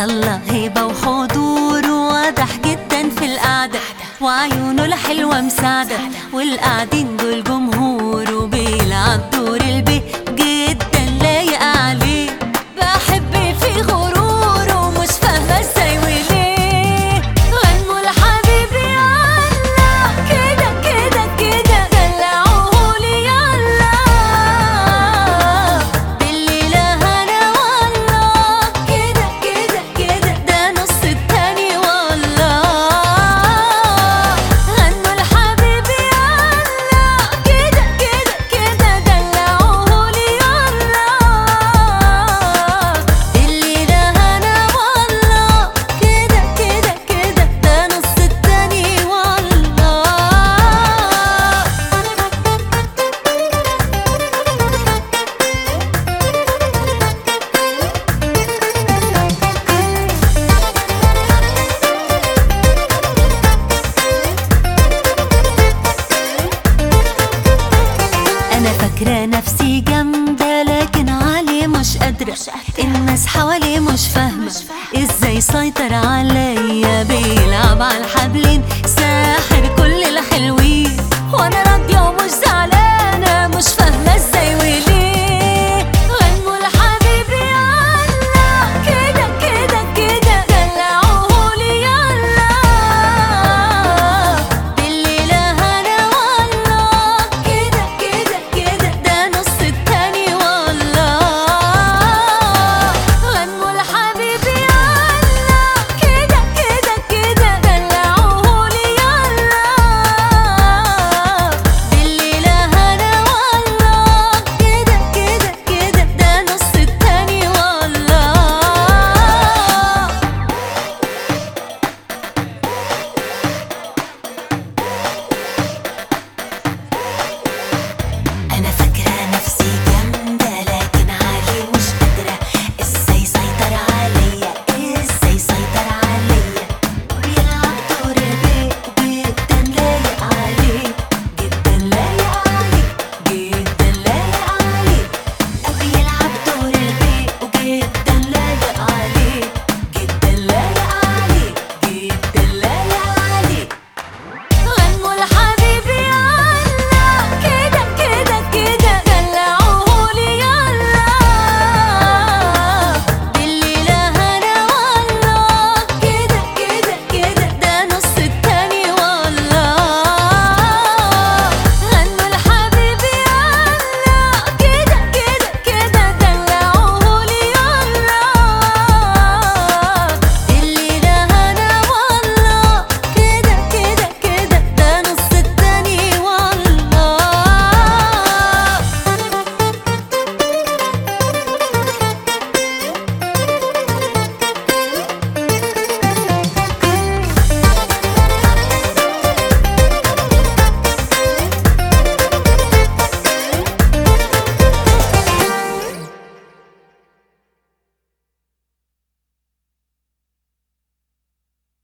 طلع هيبة وحضور واضح جدا في القعدة وعيونه الحلوة مساعدة والقاعدين دول جمهور وبيلعب دور البي جدا لايق عليه بحب في غرور ومش فاهمة ازاي وليه غنوا لحبيبي يلا كده كده كده دلعوهولي يلا بالليلة هنا والله كده كده كده ده نص التاني والله غنوا لحبيبي يلا كده كده كده دلعوهولي يلا الليلة هنا والله كده كده كده ده نص التاني والله انا فاكره نفسي جامده لكن عليه مش قادره الناس حواليه مش فاهمه ازاي سيطر عليا بيلعب على الحبلين ساحر كل الحلوين وانا راضيه